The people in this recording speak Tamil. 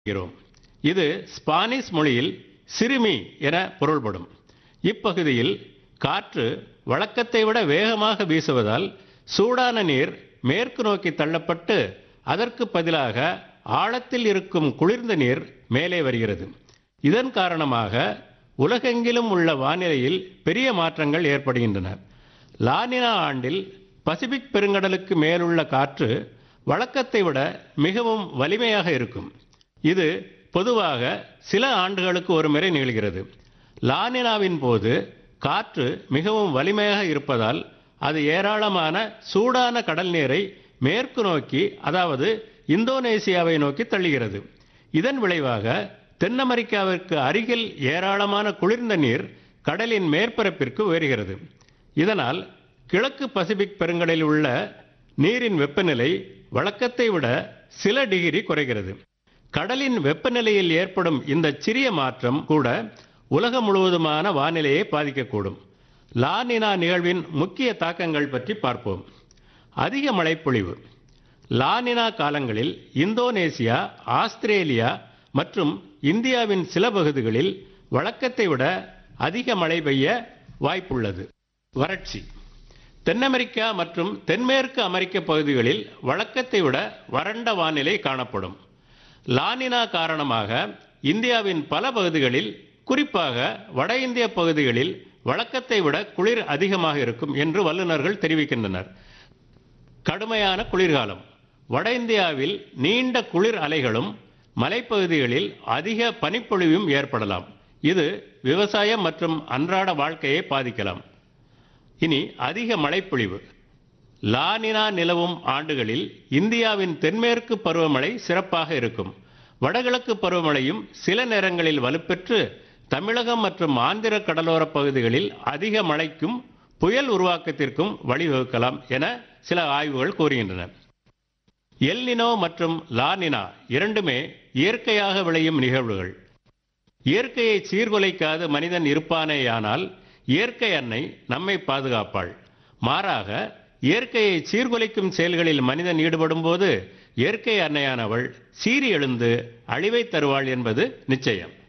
இருக்கிறோம் இது ஸ்பானிஷ் மொழியில் சிறுமி என பொருள்படும் இப்பகுதியில் காற்று வழக்கத்தை விட வேகமாக வீசுவதால் சூடான நீர் மேற்கு நோக்கி தள்ளப்பட்டு அதற்கு பதிலாக ஆழத்தில் இருக்கும் குளிர்ந்த நீர் மேலே வருகிறது இதன் காரணமாக உலகெங்கிலும் உள்ள வானிலையில் பெரிய மாற்றங்கள் ஏற்படுகின்றன லானினா ஆண்டில் பசிபிக் பெருங்கடலுக்கு மேலுள்ள காற்று வழக்கத்தை விட மிகவும் வலிமையாக இருக்கும் இது பொதுவாக சில ஆண்டுகளுக்கு ஒரு முறை நிகழ்கிறது லானினாவின் போது காற்று மிகவும் வலிமையாக இருப்பதால் அது ஏராளமான சூடான கடல் நீரை மேற்கு நோக்கி அதாவது இந்தோனேசியாவை நோக்கி தள்ளுகிறது இதன் விளைவாக தென் அமெரிக்காவிற்கு அருகில் ஏராளமான குளிர்ந்த நீர் கடலின் மேற்பரப்பிற்கு உயர்கிறது இதனால் கிழக்கு பசிபிக் பெருங்கடலில் உள்ள நீரின் வெப்பநிலை வழக்கத்தை விட சில டிகிரி குறைகிறது கடலின் வெப்பநிலையில் ஏற்படும் இந்த சிறிய மாற்றம் கூட உலகம் முழுவதுமான வானிலையை பாதிக்கக்கூடும் லானினா நிகழ்வின் முக்கிய தாக்கங்கள் பற்றி பார்ப்போம் அதிக மழைப்பொழிவு லானினா காலங்களில் இந்தோனேசியா ஆஸ்திரேலியா மற்றும் இந்தியாவின் சில பகுதிகளில் வழக்கத்தை விட அதிக மழை பெய்ய வாய்ப்புள்ளது வறட்சி தென் அமெரிக்கா மற்றும் தென்மேற்கு அமெரிக்க பகுதிகளில் வழக்கத்தை விட வறண்ட வானிலை காணப்படும் லானினா காரணமாக இந்தியாவின் பல பகுதிகளில் குறிப்பாக வட இந்திய பகுதிகளில் வழக்கத்தை விட குளிர் அதிகமாக இருக்கும் என்று வல்லுநர்கள் தெரிவிக்கின்றனர் கடுமையான குளிர்காலம் வட இந்தியாவில் நீண்ட குளிர் அலைகளும் மலைப்பகுதிகளில் அதிக பனிப்பொழிவும் ஏற்படலாம் இது விவசாயம் மற்றும் அன்றாட வாழ்க்கையை பாதிக்கலாம் இனி அதிக மழைப்பொழிவு லானினா நிலவும் ஆண்டுகளில் இந்தியாவின் தென்மேற்கு பருவமழை சிறப்பாக இருக்கும் வடகிழக்கு பருவமழையும் சில நேரங்களில் வலுப்பெற்று தமிழகம் மற்றும் ஆந்திர கடலோர பகுதிகளில் அதிக மழைக்கும் புயல் உருவாக்கத்திற்கும் வழிவகுக்கலாம் என சில ஆய்வுகள் கூறுகின்றன எல்னினோ மற்றும் லானினா இரண்டுமே இயற்கையாக விளையும் நிகழ்வுகள் இயற்கையை சீர்குலைக்காது மனிதன் இருப்பானேயானால் இயற்கை அன்னை நம்மை பாதுகாப்பாள் மாறாக இயற்கையை சீர்குலைக்கும் செயல்களில் மனிதன் ஈடுபடும் போது இயற்கை அன்னையானவள் சீறி எழுந்து அழிவை தருவாள் என்பது நிச்சயம்